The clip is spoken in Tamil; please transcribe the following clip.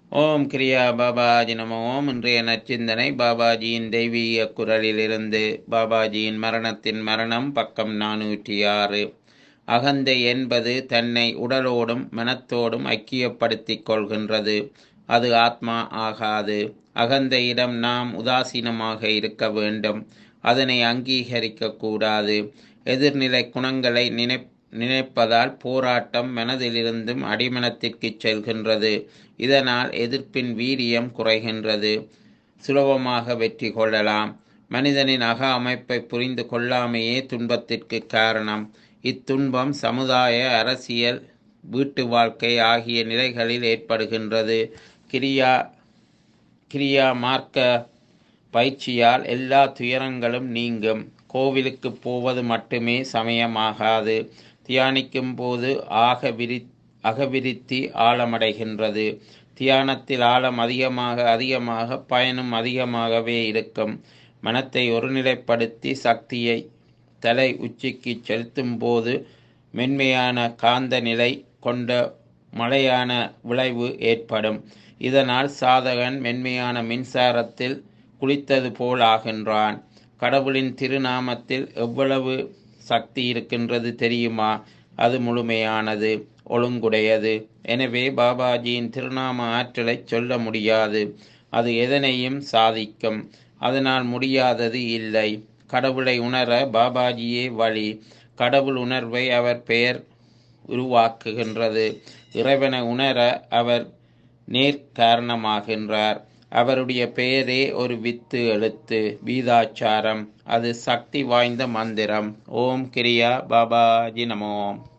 ஓம் கிரியா பாபாஜி நம ஓம் இன்றைய நற்சிந்தனை பாபாஜியின் தெய்வீக குரலிலிருந்து பாபாஜியின் மரணத்தின் மரணம் பக்கம் நானூற்றி ஆறு அகந்தை என்பது தன்னை உடலோடும் மனத்தோடும் ஐக்கியப்படுத்திக் கொள்கின்றது அது ஆத்மா ஆகாது அகந்தையிடம் நாம் உதாசீனமாக இருக்க வேண்டும் அதனை அங்கீகரிக்க கூடாது எதிர்நிலை குணங்களை நினை நினைப்பதால் போராட்டம் மனதிலிருந்தும் அடிமனத்திற்கு செல்கின்றது இதனால் எதிர்ப்பின் வீரியம் குறைகின்றது சுலபமாக வெற்றி கொள்ளலாம் மனிதனின் அக அமைப்பை புரிந்து கொள்ளாமையே துன்பத்திற்கு காரணம் இத்துன்பம் சமுதாய அரசியல் வீட்டு வாழ்க்கை ஆகிய நிலைகளில் ஏற்படுகின்றது கிரியா கிரியா மார்க்க பயிற்சியால் எல்லா துயரங்களும் நீங்கும் கோவிலுக்கு போவது மட்டுமே சமயமாகாது தியானிக்கும் போது ஆக விரி அகவிருத்தி ஆழமடைகின்றது தியானத்தில் ஆழம் அதிகமாக அதிகமாக பயனும் அதிகமாகவே இருக்கும் மனத்தை ஒருநிலைப்படுத்தி சக்தியை தலை உச்சிக்கு செலுத்தும் போது மென்மையான காந்த நிலை கொண்ட மழையான விளைவு ஏற்படும் இதனால் சாதகன் மென்மையான மின்சாரத்தில் குளித்தது போல் ஆகின்றான் கடவுளின் திருநாமத்தில் எவ்வளவு சக்தி இருக்கின்றது தெரியுமா அது முழுமையானது ஒழுங்குடையது எனவே பாபாஜியின் திருநாம ஆற்றலை சொல்ல முடியாது அது எதனையும் சாதிக்கும் அதனால் முடியாதது இல்லை கடவுளை உணர பாபாஜியே வழி கடவுள் உணர்வை அவர் பெயர் உருவாக்குகின்றது இறைவனை உணர அவர் நேர்காரணமாகின்றார் அவருடைய பெயரே ஒரு வித்து எழுத்து வீதாச்சாரம் அது சக்தி வாய்ந்த மந்திரம் ஓம் கிரியா பாபாஜி நமோம்